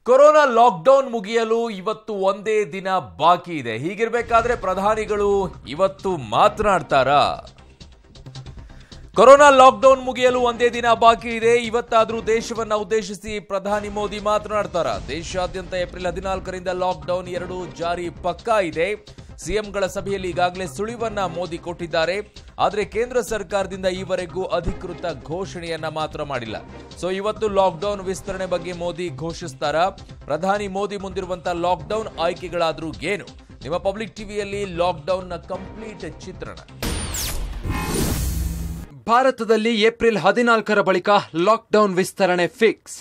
corona lockdown ಮುಗಿಯಲು ಇವತ್ತು ಒಂದೇ ದಿನ ಬಾಕಿ ಇದೆ ಹೀಗಿರ್ಬೇಕಾದ್ರೆ ಪ್ರಧಾನಿಗಳು ಇವತ್ತು ಮಾತನಾಡ್ತಾರಾ ಕೊರೋನಾ ಲಾಕ್ಡೌನ್ ಮುಗಿಯಲು ಒಂದೇ ದಿನ ಬಾಕಿ ಇದೆ ಇವತ್ತಾದ್ರೂ ದೇಶವನ್ನ ಉದ್ದೇಶಿಸಿ ಪ್ರಧಾನಿ ಮೋದಿ ಮಾತನಾಡ್ತಾರ ದೇಶಾದ್ಯಂತ ಏಪ್ರಿಲ್ ಹದಿನಾಲ್ಕರಿಂದ ಲಾಕ್ಡೌನ್ ಎರಡು ಜಾರಿ ಪಕ್ಕಾ ಇದೆ ಸಿಎಂಗಳ ಸಭೆಯಲ್ಲಿ ಈಗಾಗಲೇ ಸುಳಿವನ್ನ ಮೋದಿ ಕೊಟ್ಟಿದ್ದಾರೆ ಆದರೆ ಕೇಂದ್ರ ಸರ್ಕಾರದಿಂದ ಈವರೆಗೂ ಅಧಿಕೃತ ಘೋಷಣೆಯನ್ನ ಮಾತ್ರ ಮಾಡಿಲ್ಲ ಸೊ ಇವತ್ತು ಲಾಕ್ಡೌನ್ ವಿಸ್ತರಣೆ ಬಗ್ಗೆ ಮೋದಿ ಘೋಷಿಸ್ತಾರ ಪ್ರಧಾನಿ ಮೋದಿ ಮುಂದಿರುವಂತಹ ಲಾಕ್ಡೌನ್ ಆಯ್ಕೆಗಳಾದ್ರೂ ಏನು ನಿಮ್ಮ ಪಬ್ಲಿಕ್ ಟಿವಿಯಲ್ಲಿ ಲಾಕ್ಡೌನ್ನ ಕಂಪ್ಲೀಟ್ ಚಿತ್ರಣ ಭಾರತದಲ್ಲಿ ಏಪ್ರಿಲ್ ಹದಿನಾಲ್ಕರ ಬಳಿಕ ಲಾಕ್ಡೌನ್ ವಿಸ್ತರಣೆ ಫಿಕ್ಸ್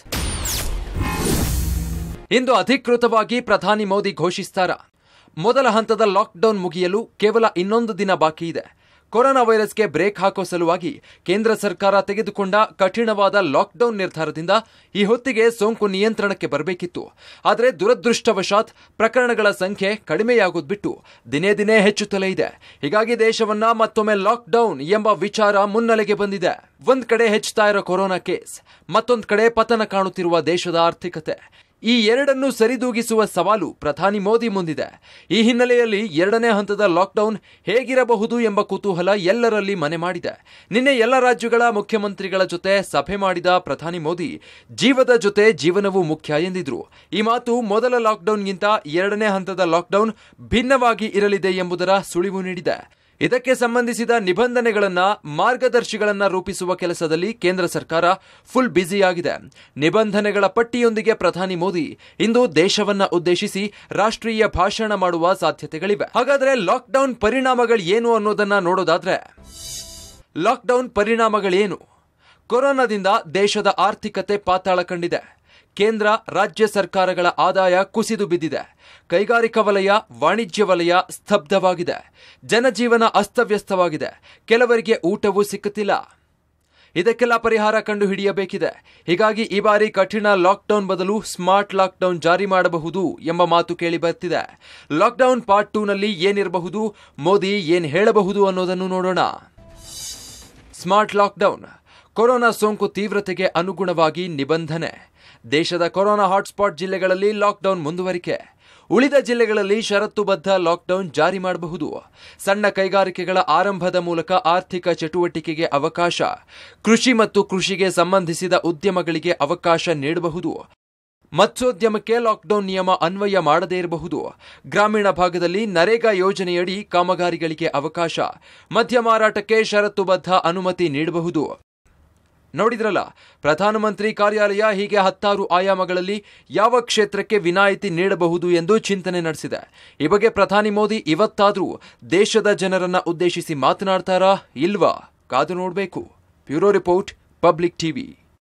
ಇಂದು ಅಧಿಕೃತವಾಗಿ ಪ್ರಧಾನಿ ಮೋದಿ ಘೋಷಿಸ್ತಾರ ಮೊದಲ ಹಂತದ ಲಾಕ್ಡೌನ್ ಮುಗಿಯಲು ಕೇವಲ ಇನ್ನೊಂದು ದಿನ ಬಾಕಿ ಇದೆ ಕೊರೋನಾ ವೈರಸ್ಗೆ ಬ್ರೇಕ್ ಹಾಕೋ ಸಲುವಾಗಿ ಕೇಂದ್ರ ಸರ್ಕಾರ ತೆಗೆದುಕೊಂಡ ಕಠಿಣವಾದ ಲಾಕ್ಡೌನ್ ನಿರ್ಧಾರದಿಂದ ಈ ಹೊತ್ತಿಗೆ ಸೋಂಕು ನಿಯಂತ್ರಣಕ್ಕೆ ಬರಬೇಕಿತ್ತು ಆದರೆ ದುರದೃಷ್ಟವಶಾತ್ ಪ್ರಕರಣಗಳ ಸಂಖ್ಯೆ ಕಡಿಮೆಯಾಗೋದು ಬಿಟ್ಟು ದಿನೇ ದಿನೇ ಹೆಚ್ಚುತ್ತಲೇ ಇದೆ ಹೀಗಾಗಿ ದೇಶವನ್ನ ಮತ್ತೊಮ್ಮೆ ಲಾಕ್ಡೌನ್ ಎಂಬ ವಿಚಾರ ಮುನ್ನೆಲೆಗೆ ಬಂದಿದೆ ಒಂದ್ ಕಡೆ ಹೆಚ್ಚುತ್ತಾ ಇರೋ ಕೊರೋನಾ ಕೇಸ್ ಮತ್ತೊಂದ್ ಕಡೆ ಪತನ ಕಾಣುತ್ತಿರುವ ದೇಶದ ಆರ್ಥಿಕತೆ ಈ ಎರಡನ್ನು ಸರಿದೂಗಿಸುವ ಸವಾಲು ಪ್ರಧಾನಿ ಮೋದಿ ಮುಂದಿದೆ ಈ ಹಿನ್ನೆಲೆಯಲ್ಲಿ ಎರಡನೇ ಹಂತದ ಲಾಕ್ಡೌನ್ ಹೇಗಿರಬಹುದು ಎಂಬ ಕುತೂಹಲ ಎಲ್ಲರಲ್ಲಿ ಮನೆ ಮಾಡಿದೆ ನಿನ್ನೆ ಎಲ್ಲ ರಾಜ್ಯಗಳ ಮುಖ್ಯಮಂತ್ರಿಗಳ ಜೊತೆ ಸಭೆ ಮಾಡಿದ ಪ್ರಧಾನಿ ಮೋದಿ ಜೀವದ ಜೊತೆ ಜೀವನವೂ ಮುಖ್ಯ ಎಂದಿದ್ರು ಈ ಮಾತು ಮೊದಲ ಲಾಕ್ಡೌನ್ಗಿಂತ ಎರಡನೇ ಹಂತದ ಲಾಕ್ಡೌನ್ ಭಿನ್ನವಾಗಿ ಇರಲಿದೆ ಎಂಬುದರ ಸುಳಿವು ನೀಡಿದೆ ಇದಕ್ಕೆ ಸಂಬಂಧಿಸಿದ ನಿಬಂಧನೆಗಳನ್ನ ಮಾರ್ಗದರ್ಶಿಗಳನ್ನ ರೂಪಿಸುವ ಕೆಲಸದಲ್ಲಿ ಕೇಂದ್ರ ಸರ್ಕಾರ ಫುಲ್ ಬ್ಯುಸಿಯಾಗಿದೆ ನಿಬಂಧನೆಗಳ ಪಟ್ಟಿಯೊಂದಿಗೆ ಪ್ರಧಾನಿ ಮೋದಿ ಇಂದು ದೇಶವನ್ನ ಉದ್ದೇಶಿಸಿ ರಾಷ್ಟ್ರೀಯ ಭಾಷಣ ಮಾಡುವ ಸಾಧ್ಯತೆಗಳಿವೆ ಹಾಗಾದ್ರೆ ಲಾಕ್ಡೌನ್ ಪರಿಣಾಮಗಳು ಏನು ಅನ್ನೋದನ್ನ ನೋಡೋದಾದ್ರೆ ಲಾಕ್ಡೌನ್ ಪರಿಣಾಮಗಳೇನು ಕೊರೋನಾದಿಂದ ದೇಶದ ಆರ್ಥಿಕತೆ ಪಾತಾಳ ಕಂಡಿದೆ ಕೇಂದ್ರ ರಾಜ್ಯ ಸರ್ಕಾರಗಳ ಆದಾಯ ಕುಸಿದು ಬಿದ್ದಿದೆ ಕೈಗಾರಿಕಾ ವಲಯ ವಾಣಿಜ್ಯ ವಲಯ ಸ್ತಬ್ಧವಾಗಿದೆ ಜನಜೀವನ ಅಸ್ತವ್ಯಸ್ತವಾಗಿದೆ ಕೆಲವರಿಗೆ ಊಟವೂ ಸಿಕ್ಕುತ್ತಿಲ್ಲ ಇದಕ್ಕೆಲ್ಲ ಪರಿಹಾರ ಕಂಡು ಹಿಡಿಯಬೇಕಿದೆ ಹೀಗಾಗಿ ಈ ಬಾರಿ ಕಠಿಣ ಲಾಕ್ಡೌನ್ ಬದಲು ಸ್ಮಾರ್ಟ್ ಲಾಕ್ಡೌನ್ ಜಾರಿ ಮಾಡಬಹುದು ಎಂಬ ಮಾತು ಕೇಳಿ ಬರ್ತಿದೆ ಲಾಕ್ಡೌನ್ ಪಾರ್ಟ್ ಟೂನಲ್ಲಿ ಏನಿರಬಹುದು ಮೋದಿ ಏನ್ ಹೇಳಬಹುದು ಅನ್ನೋದನ್ನು ನೋಡೋಣ ಸ್ಮಾರ್ಟ್ ಲಾಕ್ಡೌನ್ ಕೊರೋನಾ ಸೋಂಕು ತೀವ್ರತೆಗೆ ಅನುಗುಣವಾಗಿ ನಿಬಂಧನೆ ದೇಶದ ಕೊರೋನಾ ಹಾಟ್ಸ್ಪಾಟ್ ಜಿಲ್ಲೆಗಳಲ್ಲಿ ಲಾಕ್ಡೌನ್ ಮುಂದುವರಿಕೆ ಉಳಿದ ಜಿಲ್ಲೆಗಳಲ್ಲಿ ಷರತ್ತುಬದ್ಧ ಲಾಕ್ಡೌನ್ ಜಾರಿ ಮಾಡಬಹುದು ಸಣ್ಣ ಕೈಗಾರಿಕೆಗಳ ಆರಂಭದ ಮೂಲಕ ಆರ್ಥಿಕ ಚಟುವಟಿಕೆಗೆ ಅವಕಾಶ ಕೃಷಿ ಮತ್ತು ಕೃಷಿಗೆ ಸಂಬಂಧಿಸಿದ ಉದ್ಯಮಗಳಿಗೆ ಅವಕಾಶ ನೀಡಬಹುದು ಮತ್ಸ್ಯೋದ್ಯಮಕ್ಕೆ ಲಾಕ್ಡೌನ್ ನಿಯಮ ಅನ್ವಯ ಮಾಡದೇ ಇರಬಹುದು ಗ್ರಾಮೀಣ ಭಾಗದಲ್ಲಿ ನರೇಗಾ ಯೋಜನೆಯಡಿ ಕಾಮಗಾರಿಗಳಿಗೆ ಅವಕಾಶ ಮದ್ಯ ಮಾರಾಟಕ್ಕೆ ಷರತ್ತುಬದ್ಧ ಅನುಮತಿ ನೀಡಬಹುದು ನೋಡಿದ್ರಲ್ಲ ಪ್ರಧಾನಮಂತ್ರಿ ಕಾರ್ಯಾಲಯ ಹೀಗೆ ಹತ್ತಾರು ಆಯಾಮಗಳಲ್ಲಿ ಯಾವ ಕ್ಷೇತ್ರಕ್ಕೆ ವಿನಾಯಿತಿ ನೀಡಬಹುದು ಎಂದು ಚಿಂತನೆ ನಡೆಸಿದೆ ಈ ಬಗ್ಗೆ ಪ್ರಧಾನಿ ಮೋದಿ ಇವತ್ತಾದ್ರೂ ದೇಶದ ಜನರನ್ನ ಉದ್ದೇಶಿಸಿ ಮಾತನಾಡ್ತಾರಾ ಇಲ್ವಾ ಕಾದು ನೋಡಬೇಕು ಬ್ಯೂರೋ ರಿಪೋರ್ಟ್ ಪಬ್ಲಿಕ್ ಟಿವಿ